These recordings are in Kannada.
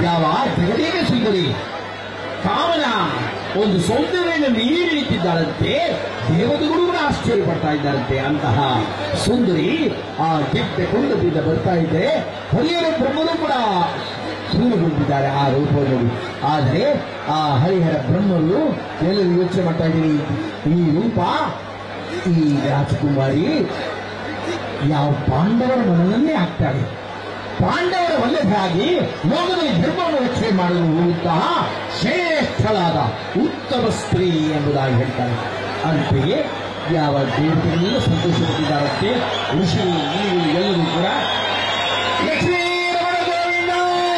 ಯಾವ ಜಗದೇವ ಸುಂದರಿ ಕಾಮನ ಒಂದು ಸೌಂದರ್ಯವನ್ನು ಮೀರಿ ನಿಂತಿದ್ದಾರಂತೆ ದೇವತೆಗಳು ಕೂಡ ಆಶ್ಚರ್ಯ ಪಡ್ತಾ ಇದ್ದಾರಂತೆ ಅಂತಹ ಸುಂದರಿ ಆ ದಿವ್ಯ ಕುಂಡದಿಂದ ಬರ್ತಾ ಇದ್ರೆ ಹರಿಹರ ಬ್ರಹ್ಮನು ಕೂಡ ಸೂರ್ಯಗೊಂಡಿದ್ದಾರೆ ಆ ರೂಪವನ್ನು ನೋಡಿ ಆದರೆ ಆ ಹರಿಹರ ಬ್ರಹ್ಮರು ಎಲ್ಲರೂ ಯೋಚನೆ ಮಾಡ್ತಾ ಇದ್ದೀರಿ ಈ ರೂಪ ಈ ರಾಜಕುಮಾರಿ ಯಾವ ಪಾಂಡವರ ಮನವನ್ನೇ ಆಗ್ತಾಳೆ ಪಾಂಡವರ ಒಳ್ಳೆದಾಗಿ ಲೋಕದಲ್ಲಿ ಧರ್ಮವನ್ನು ರಕ್ಷಣೆ ಮಾಡಲು ಹೋಗುತ್ತಾ ಶ್ರೇಷ್ಠಳಾದ ಉತ್ತಮ ಸ್ತ್ರೀ ಎಂಬುದಾಗಿ ಹೇಳ್ತಾರೆ ಅಂತೆಯೇ ಯಾವ ದೇವತೆಗಳಿಂದ ಸಂತೋಷಪಟ್ಟಿದ್ದಾರಂತೆ ಋಷಿ ಮುನಿಗಳು ಎಲ್ಲರೂ ಕೂಡ ಲಕ್ಷ್ಮೀ ರಮಣ ಗೋವಿಂದ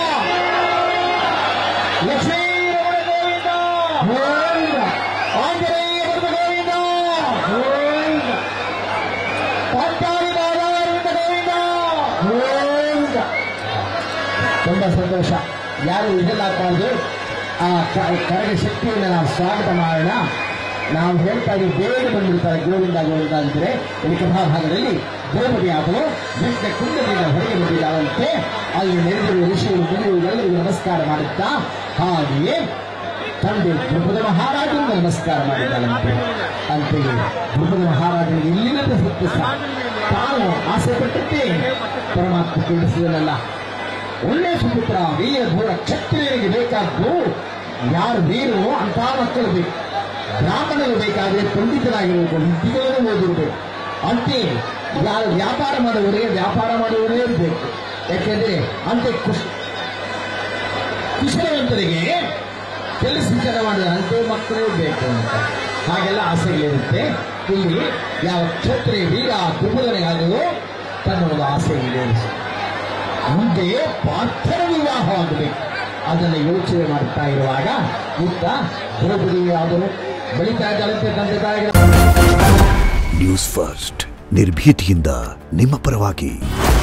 ಲಕ್ಷ್ಮೀ ರಮಣ ಗೋವಿಂದ ಗೋವಿಂದ ಆಂಜನೇಯ ವರ್ಗ ಗೋವಿಂದ ಗೋವಿಂದ ಪಾಂಚಾಲಿ ಬಾಲಾರವಿಂದ ಗೋವಿಂದ ಗೋವಿಂದ ತುಂಬಾ ಸಂತೋಷ ಯಾರು ಇದೆಲ್ಲಾಗಬಾರ್ದು ಆ ಕ- ಕರಗ ಶಕ್ತಿಯನ್ನು ನಾವು ಸ್ವಾಗತ ಮಾಡೋಣ ನಾವು ಹೇಳ್ತಾ ಇದ್ದೀವಿ ಬೇಗ ಬಂದ್ಬಿಡ್ತಾರೆ ಗೋವಿಂದ ಗೋವಿಂದ ಅಂದ್ರೆ ಇಲ್ಲಿ ಭಾಗದಲ್ಲಿ ದ್ರೌಪದಿ ಆದಳು ದಿಟ್ಟ ಕುಂಡದಿಂದ ಹೊರಗೆ ಬಂದಿದ್ದಾರಂತೆ ಅಲ್ಲಿ ನೆರೆದಿರುವ ಋಷಿಗಳು ಮುನಿಗಳು ಎಲ್ಲರಿಗೂ ನಮಸ್ಕಾರ ಮಾಡುತ್ತಾ ಹಾಗೆಯೇ ತಂದೆ ದ್ರುಪದ ಮಹಾರಾಜನಿಗೆ ನಮಸ್ಕಾರ ಮಾಡಿದ್ದಾಳಂತೆ ಅಂತೆಯೇ ದ್ರುಪದ ಮಹಾರಾಜನಿಗೆ ಇಲ್ಲಿನ ಸತ್ಯ ತಾನು ಆಸೆ ಪಟ್ಟಂತೆ ಪರಮಾತ್ಮ ಕೇಳಿಸಿದನಲ್ಲ ಒಳ್ಳೆ ಸುಪುತ್ರ ವೀರ ಧೂರ ಕ್ಷತ್ರಿಯರಿಗೆ ಬೇಕಾದ್ದು ಯಾರು ವೀರು ಅಂತ ಮಕ್ಕಳು ಬೇಕು ಬ್ರಾಹ್ಮಣರು ಬೇಕಾದ್ರೆ ಪಂಡಿತರಾಗಿರಬೇಕು ವಿದ್ಯೆಗಳನ್ನು ಓದಿರಬೇಕು ಅಂತೆಯೇ ಯಾರು ವ್ಯಾಪಾರ ಮಾಡುವವರಿಗೆ ವ್ಯಾಪಾರ ಮಾಡುವವರೇ ಇರಬೇಕು ಯಾಕೆಂದ್ರೆ ಅಂತೆ ಕುಶ್ ಕುಶಲವಂತರಿಗೆ ಕೆಲಸ ಜನ ಮಾಡಿದ ಅಂತೆ ಮಕ್ಕಳು ಬೇಕು ಅಂತ ಹಾಗೆಲ್ಲ ಆಸೆಗಳಿರುತ್ತೆ ಇಲ್ಲಿ ಯಾವ ಕ್ಷತ್ರಿಯ ವೀರ ದುರ್ಬಲನೆಗಾಗಲು ತನ್ನ ಒಂದು ಆಸೆ ಈಡೇರಿಸಿ ಮುಂದೆ ಪಾರ್ಥರ ವಿವಾಹವಾಗಬೇಕು ಅದನ್ನು ಯೋಚನೆ ಮಾಡುತ್ತಾ ಇರುವಾಗ ಇತ್ತ ದ್ರೌಪದಿ ಆದರು ಬೆಳೀತಾ ಇದ್ದಾಳಂತೆ ತಂದೆ ತಾಯಿಗಳ ನ್ಯೂಸ್ ಫಸ್ಟ್ ನಿರ್ಭೀತಿಯಿಂದ ನಿಮ್ಮ ಪರವಾಗಿ